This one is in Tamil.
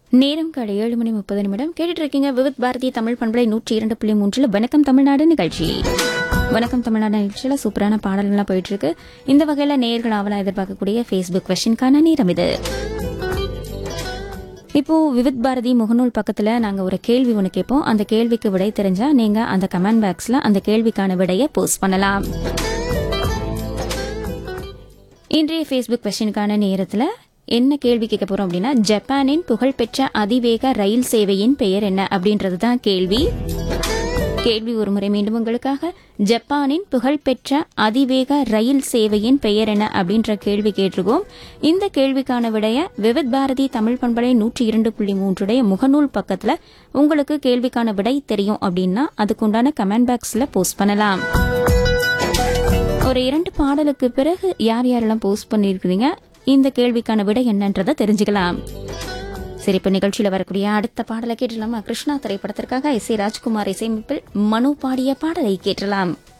நேரம் காலை ஏழு மணி முப்பது நிமிடம் கேட்டுட்டு இருக்கீங்க விவித் பாரதி தமிழ் பண்பலை நூற்றி இரண்டு புள்ளி மூன்றுல வணக்கம் தமிழ்நாடு நிகழ்ச்சி வணக்கம் தமிழ்நாடு நிகழ்ச்சியில சூப்பரான பாடல்கள்லாம் போயிட்டு இருக்கு இந்த வகையில நேர்கள் ஆவலா எதிர்பார்க்கக்கூடிய ஃபேஸ்புக் கொஸ்டின்கான நேரம் இது இப்போ விவித் பாரதி முகநூல் பக்கத்துல நாங்க ஒரு கேள்வி ஒன்று கேட்போம் அந்த கேள்விக்கு விடை தெரிஞ்சா நீங்க அந்த கமெண்ட் பாக்ஸ்ல அந்த கேள்விக்கான விடையை போஸ்ட் பண்ணலாம் இன்றைய ஃபேஸ்புக் கொஸ்டினுக்கான நேரத்துல என்ன கேள்வி கேட்க போறோம் அப்படின்னா ஜப்பானின் புகழ்பெற்ற அதிவேக ரயில் சேவையின் பெயர் என்ன அப்படின்றது தான் கேள்வி கேள்வி ஒருமுறை மீண்டும் உங்களுக்காக ஜப்பானின் புகழ்பெற்ற அதிவேக ரயில் சேவையின் பெயர் என்ன அப்படின்ற கேள்வி கேட்டிருக்கோம் இந்த கேள்விக்கான விடைய விவித் பாரதி தமிழ் பண்பலை நூற்றி இரண்டு புள்ளி மூன்றுடைய முகநூல் பக்கத்துல உங்களுக்கு கேள்விக்கான விடை தெரியும் அப்படின்னா அதுக்குண்டான கமெண்ட் பாக்ஸ்ல போஸ்ட் பண்ணலாம் ஒரு இரண்டு பாடலுக்கு பிறகு யார் யாரெல்லாம் போஸ்ட் பண்ணியிருக்கிறீங்க இந்த கேள்விக்கான விடை என்னன்றதை தெரிஞ்சுக்கலாம் சரி இப்ப நிகழ்ச்சியில வரக்கூடிய அடுத்த பாடலை கேட்டலாமா கிருஷ்ணா திரைப்படத்திற்காக இசை ராஜ்குமார் இசையமைப்பில் மனு பாடிய பாடலை கேட்டலாம்